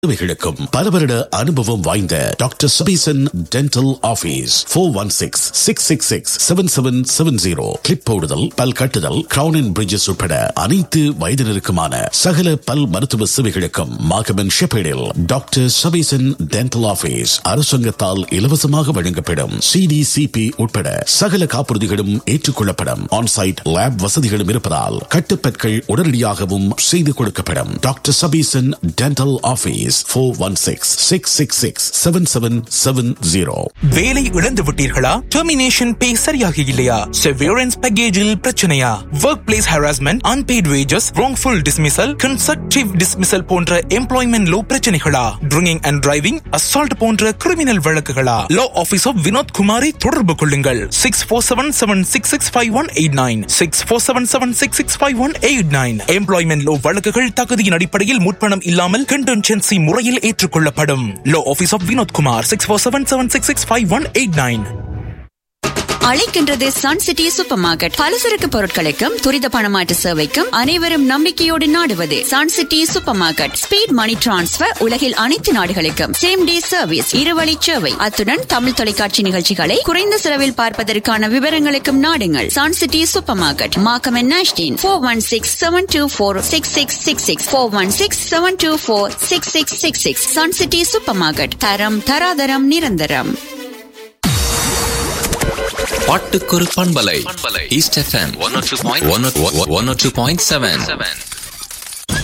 சேவைகளுக்கும் பல வருட அனுபவம் வாய்ந்த doctor Sabesan dental office four one six six six six seven seven seven zero clip போடுதல் பல் கட்டுதல் கிரவுன் அண்ட் பிரிட்ஜஸ் உட்பட அனைத்து வயதினருக்குமான சகல பல் மருத்துவ சேவைகளுக்கும் மாகமன் ஷெப்பேடில் டாக்டர் சபீசன் டென்டல் ஆபீஸ் அரசாங்கத்தால் இலவசமாக வழங்கப்படும் சிடிசிபி உட்பட சகல காப்புறுதிகளும் ஏற்றுக்கொள்ளப்படும் ஆன்சைட் லேப் வசதிகளும் இருப்பதால் கட்டுப்பற்கள் உடனடியாகவும் செய்து கொடுக்கப்படும் doctor Sabesan dental office four one six six six six seven seven seven zero வேலை இழந்து விட்டீர்களா டெர்மினேஷன் பே சரியாக இல்லையா செவியரன்ஸ் பேக்கேஜில் பிரச்சனையா work place harassment unpaid wages wrongful dismissal constructive dismissal போன்ற எம்ப்ளாய்மெண்ட் லோ பிரச்சனைகளா ட்ரிங்கிங் அண்ட் டிரைவிங் அசால்ட் போன்ற கிரிமினல் வழக்குகளா லா ஆபீஸ் ஆஃப் வினோத் குமாரை தொடர்பு கொள்ளுங்கள் six four seven seven six six five one eight nine six four seven seven six six five one eight nine employment law வழக்குகள் தகுதியின் அடிப்படையில் முற்பணம் இல்லாமல் கண்டென்சென்சி முறையில் ஏற்றுக்கொள்ளப்படும் law office of Vinod Kumar six four seven seven six six five one eight nine அழைக்கின்றது Sun City supermarket பலசரக்கு பொருட்களுக்கும் துரித பணமாற்று சேவைக்கும் அனைவரும் நம்பிக்கையோடு நாடுவது Sun City supermarket speed money transfer உலகில் அனைத்து நாடுகளுக்கும் சேம் டே சர்வீஸ் இருவழி சேவை அத்துடன் தமிழ் தொலைக்காட்சி நிகழ்ச்சிகளை குறைந்த செலவில் பார்ப்பதற்கான விவரங்களுக்கும் நாடுங்கள் Sun City supermarket Markham நாஷ்டீன் four one six seven two four six six six six four one six seven two four six six six six Sun City supermarket தரம் தராதரம் நிரந்தரம் பாட்டுக்கொரு பண்பலை East FM one two point one two point seven